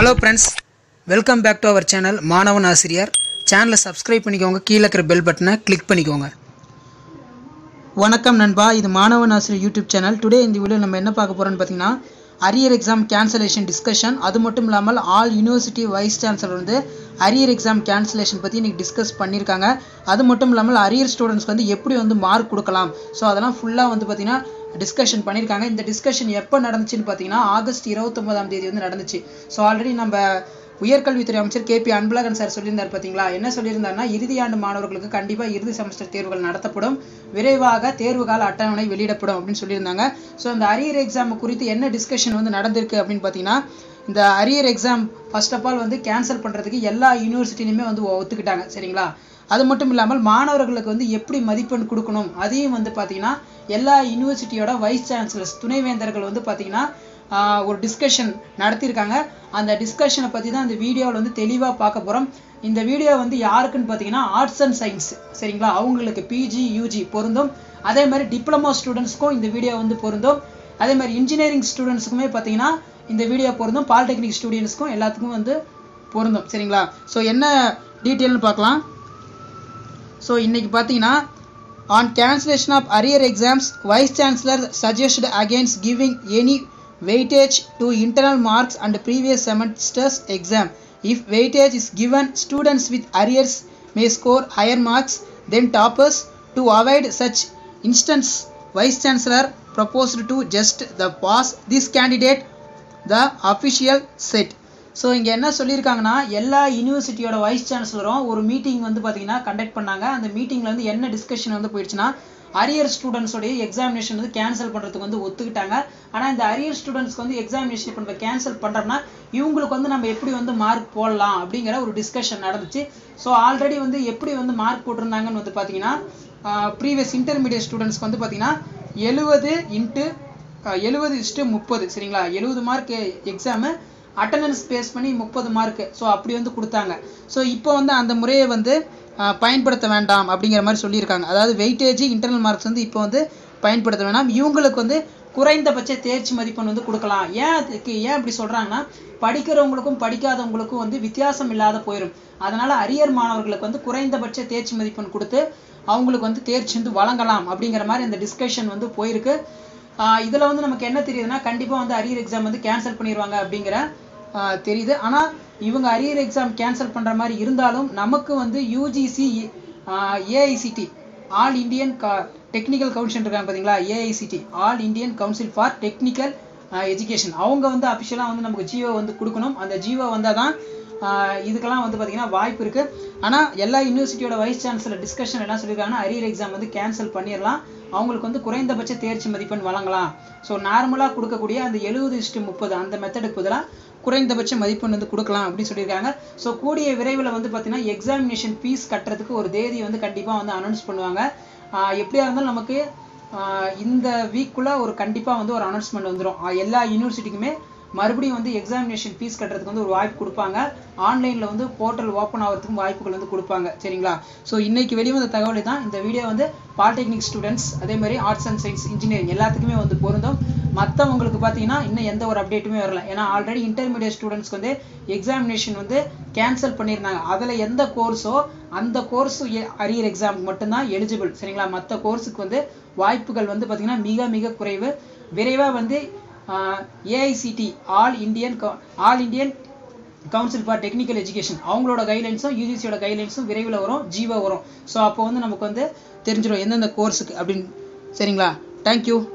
Hello friends welcome back to our channel மாணவன் ஆசிரியர் சேனலை சப்ஸ்கிரைப் பண்ணிக்கோங்க கீழே இருக்கிற பெல் பட்டனை கிளிக் பண்ணிக்கோங்க வணக்கம் நண்பா இது மாணவன் ஆசிரியர் யூடியூப் சேனல் டுடே இந்த வீடியோ நம்ம என்ன பார்க்க போகிறோம்னு பார்த்தீங்கன்னா அரியர் எக்ஸாம் கேன்சலேஷன் டிஸ்கஷன் அது மட்டும் இல்லாமல் ஆல் யூனிவர்சிட்டி வைஸ் சான்சலர் வந்து அரியர் எக்ஸாம் கேன்சலேஷன் பற்றி இன்றைக்கி டிஸ்கஸ் பண்ணியிருக்காங்க அது மட்டும் இல்லாமல் அரியர் ஸ்டூடெண்ட்ஸ்க்கு வந்து எப்படி வந்து மார்க் கொடுக்கலாம் ஸோ அதெல்லாம் ஃபுல்லாக வந்து பார்த்தீங்கன்னா டிஸ்கஷன் பண்ணியிருக்காங்க இந்த டிஸ்கஷன் எப்போ நடந்துச்சுன்னு பார்த்தீங்கன்னா ஆகஸ்ட் இருபத்தொன்பதாம் தேதி வந்து நடந்துச்சு ஸோ ஆல்ரெடி நம்ம உயர்கல்வித்துறை அமைச்சர் கே பி அன்பழகன் சார் சொல்லியிருந்தார் பார்த்தீங்களா என்ன சொல்லியிருந்தாருன்னா இறுதி ஆண்டு மாணவர்களுக்கு கண்டிப்பாக இறுதி செமஸ்டர் தேர்வுகள் நடத்தப்படும் விரைவாக தேர்வு கால அட்டவணை வெளியிடப்படும் அப்படின்னு சொல்லியிருந்தாங்க ஸோ அந்த அரியர் எக்ஸாம் குறித்து என்ன டிஸ்கஷன் வந்து நடந்திருக்கு அப்படின்னு பார்த்தீங்கன்னா இந்த arrear exam first of all வந்து கேன்சல் பண்ணுறதுக்கு எல்லா யூனிவர்சிட்டிலையுமே வந்து ஒத்துக்கிட்டாங்க சரிங்களா அது மட்டும் இல்லாமல் மாணவர்களுக்கு வந்து எப்படி மதிப்பெண் கொடுக்கணும் அதையும் வந்து பார்த்தீங்கன்னா எல்லா யூனிவர்சிட்டியோட வைஸ் சான்சலர்ஸ் துணைவேந்தர்கள் வந்து பார்த்தீங்கன்னா ஆஹ் ஒரு டிஸ்கஷன் நடத்தியிருக்காங்க அந்த டிஸ்கஷனை பற்றி தான் இந்த வீடியோவில் வந்து தெளிவாக பார்க்க போகிறோம் இந்த வீடியோ வந்து யாருக்குன்னு பார்த்தீங்கன்னா ஆர்ட்ஸ் அண்ட் சயின்ஸ் சரிங்களா அவங்களுக்கு பிஜி யூஜி பொருந்தும் அதே மாதிரி டிப்ளமோ ஸ்டூடெண்ட்ஸ்க்கும் இந்த வீடியோ வந்து பொருந்தும் அதே மாதிரி இன்ஜினியரிங் ஸ்டூடெண்ட்ஸுக்குமே பார்த்தீங்கன்னா இந்த வீடியோ பொருந்தும் பாலிடெக்னிக் ஸ்டூடெண்ட்ஸ்க்கும் எல்லாத்துக்கும் வந்து பொருந்தும் சரிங்களா ஸோ என்ன டீட்டெயில்னு பார்க்கலாம் ஸோ இன்னைக்கு பார்த்தீங்கன்னா on cancellation of arrear exams vice chancellor suggested against giving any weightage to internal marks and previous semester's exam. If weightage is given, students with arrears may score higher marks than toppers. To avoid such instance, Vice Chancellor proposed to just the pass this candidate the official set. So இங்கே என்ன சொல்லியிருக்காங்கன்னா எல்லா யூனிவர்சிட்டியோட wise சான்சலரும் ஒரு meeting வந்து பார்த்தீங்கன்னா conduct பண்ணாங்க அந்த மீட்டிங்கில் வந்து என்ன டிஸ்கஷன் வந்து போயிடுச்சுன்னா அரியர் ஸ்டூடெண்ட்ஸோடைய எக்ஸாமினேஷன் வந்து கேன்சல் பண்ணுறதுக்கு வந்து ஒத்துக்கிட்டாங்க ஆனால் இந்த அரியர் ஸ்டூடெண்ட்ஸ்க்கு வந்து எக்ஸாமினேஷன் இப்போ நம்ம கேன்சல் பண்ணுறோம்னா இவங்களுக்கு வந்து நம்ம எப்படி வந்து மார்க் போடலாம் அப்படிங்கிற ஒரு டிஸ்கஷன் நடந்துச்சு ஸோ ஆல்ரெடி வந்து எப்படி வந்து மார்க் போட்டிருந்தாங்கன்னு வந்து பார்த்தீங்கன்னா ப்ரீவியஸ் இன்டர்மீடியட் ஸ்டூடெண்ட்ஸ்க்கு வந்து பார்த்தீங்கன்னா எழுபது இன்ட்டு எழுபது இஸ்ட்டு முப்பது சரிங்களா எழுபது மார்க் எக்ஸாமு அட்டண்டன்ஸ் பேஸ் பண்ணி முப்பது மார்க்கு ஸோ அப்படி வந்து கொடுத்தாங்க ஸோ இப்போ வந்து அந்த முறையை வந்து ஆஹ், பயன்படுத்த வேண்டாம் அப்படிங்கிற மாதிரி சொல்லியிருக்காங்க அதாவது வெயிட்டேஜ் இன்டர்னல் மார்க்ஸ் வந்து இப்போ வந்து பயன்படுத்த வேண்டாம் இவங்களுக்கு வந்து குறைந்தபட்ச தேர்ச்சி மதிப்பெண் வந்து கொடுக்கலாம் ஏன் அதுக்கு ஏன் அப்படி சொல்கிறாங்கன்னா படிக்கிறவங்களுக்கும் படிக்காதவங்களுக்கும் வந்து வித்தியாசம் இல்லாத போயிடும் அதனால அரியர் மாணவர்களுக்கு வந்து குறைந்தபட்ச தேர்ச்சி மதிப்பெண் கொடுத்து அவங்களுக்கு வந்து தேர்ச்சி வந்து வழங்கலாம் அப்படிங்கிற மாதிரி அந்த டிஸ்கஷன் வந்து போயிருக்கு ஆஹ் இதுல வந்து நமக்கு என்ன தெரியுதுன்னா கண்டிப்பா வந்து அரியர் எக்ஸாம் வந்து கேன்சல் பண்ணிடுவாங்க அப்படிங்கிற ஆஹ் தெரியுது ஆனா இவங்க அரியர் எக்ஸாம் கேன்சல் பண்ற மாதிரி இருந்தாலும் நமக்கு வந்து UGC AICT all Indian technical council இருக்காங்க பாத்தீங்களா AICT all Indian council for technical education அவங்க வந்து அஃபிஷியலாக வந்து நமக்கு ஜியோ வந்து கொடுக்கணும் அந்த ஜியோ வந்தால் தான் ஆஹ் இதுக்கெல்லாம் வந்து பார்த்தீங்கன்னா வாய்ப்பு இருக்கு ஆனால் எல்லா யூனிவர்சிட்டியோட வைஸ் சான்சலர் டிஸ்கஷன் என்ன சொல்லியிருக்காங்கன்னா அரியர் எக்ஸாம் வந்து கேன்சல் பண்ணிடலாம் அவங்களுக்கு வந்து குறைந்தபட்ச தேர்ச்சி மதிப்பெண் வழங்கலாம் ஸோ நார்மலாக கொடுக்கக்கூடிய அந்த எழுபது இஸ்டு முப்பது அந்த மெத்தடுக்கு பதிலாக குறைந்தபட்ச மதிப்பெண் வந்து கொடுக்கலாம் அப்படின்னு சொல்லியிருக்காங்க ஸோ கூடிய விரைவில் வந்து பார்த்தீங்கன்னா எக்ஸாமினேஷன் ஃபீஸ் கட்டுறதுக்கு ஒரு தேதி வந்து கண்டிப்பாக வந்து அனௌன்ஸ் பண்ணுவாங்க ஆஹ் எப்படியா இருந்தாலும் நமக்கு ஆஹ் இந்த வீக்குள்ள ஒரு கண்டிப்பாக வந்து ஒரு அனௌன்ஸ்மெண்ட் வந்துடும் எல்லா யூனிவர்சிட்டிக்குமே மறுபடியும் வந்து எக்ஸாமினேஷன் ஃபீஸ் கட்டுறதுக்கு வந்து ஒரு வாய்ப்பு கொடுப்பாங்க ஆன்லைனில் வந்து போர்ட்டல் ஓப்பன் ஆகிறதுக்கும் வாய்ப்புகள் வந்து கொடுப்பாங்க சரிங்களா ஸோ இன்னைக்கு வெளிவந்த தகவல் தான் இந்த வீடியோ வந்து பாலிடெக்னிக் ஸ்டூடெண்ட்ஸ் அதே மாதிரி ஆர்ட்ஸ் அண்ட் சயின்ஸ் இன்ஜினியரிங் எல்லாத்துக்குமே வந்து பொருந்தும் மற்றவங்களுக்கு பார்த்தீங்கன்னா இன்னும் எந்த ஒரு அப்டேட்டுமே வரல ஏன்னா ஆல்ரெடி இன்டர்மீடியட் ஸ்டூடெண்ட்ஸ்க்கு வந்து எக்ஸாமினேஷன் வந்து கேன்சல் பண்ணியிருந்தாங்க அதில் எந்த கோர்ஸோ அந்த கோர்ஸ் அரியர் எக்ஸாமுக்கு மட்டும்தான் எலிஜிபிள் சரிங்களா மற்ற கோர்ஸுக்கு வந்து வாய்ப்புகள் வந்து பார்த்தீங்கன்னா மிக மிக குறைவு விரைவாக வந்து AICT all Indian all Indian council for technical education அவங்களோட கைட்லைன்ஸும் யூஜிசியோட கைட்லைன்ஸும் விரைவில் வரும் ஜீவோ வரும் ஸோ அப்போ வந்து நமக்கு வந்து தெரிஞ்சிடும் எந்தெந்த கோர்ஸுக்கு அப்படின்னு சரிங்களா தேங்க்யூ